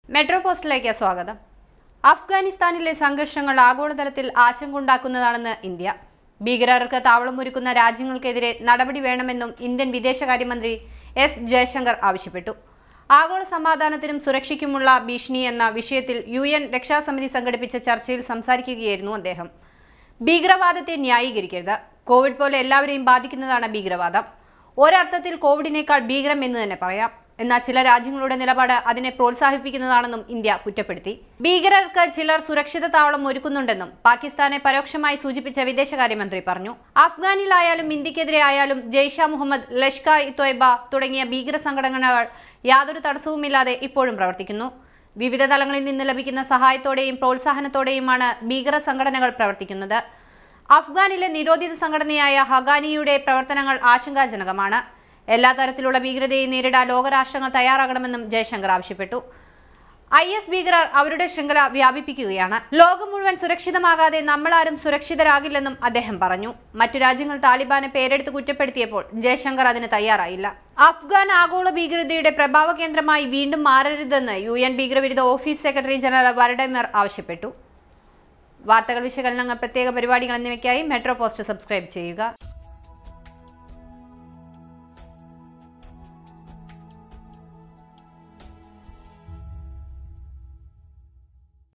metro പോസ്റ്റിലേക്ക് സ്വാഗതം അഫ്ഗാനിസ്ഥാനിലെ സംഘർഷങ്ങൾ ആഗോളതലത്തിൽ ആശങ്കയുണ്ടാക്കുന്നതാണെന്ന് ഇന്ത്യ ഭീകരർക്ക് താവളമൊരുക്കുന്ന രാജ്യങ്ങൾക്കെതിരെ നടപടി വേണമെന്നും ഇന്ത്യൻ വിദേശകാര്യമന്ത്രി എസ് ജയശങ്കർ ആവശ്യപ്പെട്ടു ആഗോള സമാധാനത്തിനും സുരക്ഷയ്ക്കുമുള്ള ഭീഷണി എന്ന വിഷയത്തിൽ യു എൻ രക്ഷാസമിതി സംഘടിപ്പിച്ച ചർച്ചയിൽ സംസാരിക്കുകയായിരുന്നു അദ്ദേഹം ഭീകരവാദത്തെ ന്യായീകരിക്കരുത് കോവിഡ് പോലെ എല്ലാവരെയും ബാധിക്കുന്നതാണ് ഭീകരവാദം ഒരർത്ഥത്തിൽ കോവിഡിനേക്കാൾ ഭീകരം എന്ന് തന്നെ പറയാം എന്നാൽ ചില രാജ്യങ്ങളുടെ നിലപാട് അതിനെ പ്രോത്സാഹിപ്പിക്കുന്നതാണെന്നും ഇന്ത്യ കുറ്റപ്പെടുത്തി ഭീകരർക്ക് ചിലർ സുരക്ഷിത താവളം ഒരുക്കുന്നുണ്ടെന്നും പാകിസ്ഥാനെ പരോക്ഷമായി സൂചിപ്പിച്ച വിദേശകാര്യമന്ത്രി പറഞ്ഞു അഫ്ഗാനിലായാലും ഇന്ത്യക്കെതിരെ ആയാലും ജെയ്ഷ മുഹമ്മദ് ലഷ്കർ ഇ തൊയ്ബ തുടങ്ങിയ ഭീകര സംഘടനകൾ യാതൊരു തടസ്സവുമില്ലാതെ ഇപ്പോഴും പ്രവർത്തിക്കുന്നു വിവിധ തലങ്ങളിൽ നിന്ന് ലഭിക്കുന്ന സഹായത്തോടെയും പ്രോത്സാഹനത്തോടെയുമാണ് ഭീകര സംഘടനകൾ പ്രവർത്തിക്കുന്നത് അഫ്ഗാനിലെ നിരോധിത സംഘടനയായ ഹഗാനിയുടെ പ്രവർത്തനങ്ങൾ ആശങ്കാജനകമാണ് എല്ലാ തരത്തിലുള്ള ഭീകരതയെയും നേരിടാൻ ലോകരാഷ്ട്രങ്ങൾ തയ്യാറാകണമെന്നും ജയശങ്കർ ആവശ്യപ്പെട്ടു ഐ എസ് ഭീകരർ അവരുടെ ശൃംഖല വ്യാപിപ്പിക്കുകയാണ് ലോകം മുഴുവൻ സുരക്ഷിതമാകാതെ നമ്മളാരും സുരക്ഷിതരാകില്ലെന്നും അദ്ദേഹം പറഞ്ഞു മറ്റു രാജ്യങ്ങൾ താലിബാനെ പേരെടുത്ത് കുറ്റപ്പെടുത്തിയപ്പോൾ ജയശങ്കർ അതിന് തയ്യാറായില്ല അഫ്ഗാൻ ആഗോള ഭീകരതയുടെ പ്രഭാവ കേന്ദ്രമായി വീണ്ടും മാറരുതെന്ന് യു എൻ ഭീകരവിരുദ്ധ ഓഫീസ് സെക്രട്ടറി ജനറൽ വരഡമിർ ആവശ്യപ്പെട്ടു വാർത്തകൾ വിശകലനങ്ങൾ പ്രത്യേക പരിപാടികൾ എന്നിവയ്ക്കായി മെട്രോ പോസ്റ്റ് സബ്സ്ക്രൈബ് ചെയ്യുക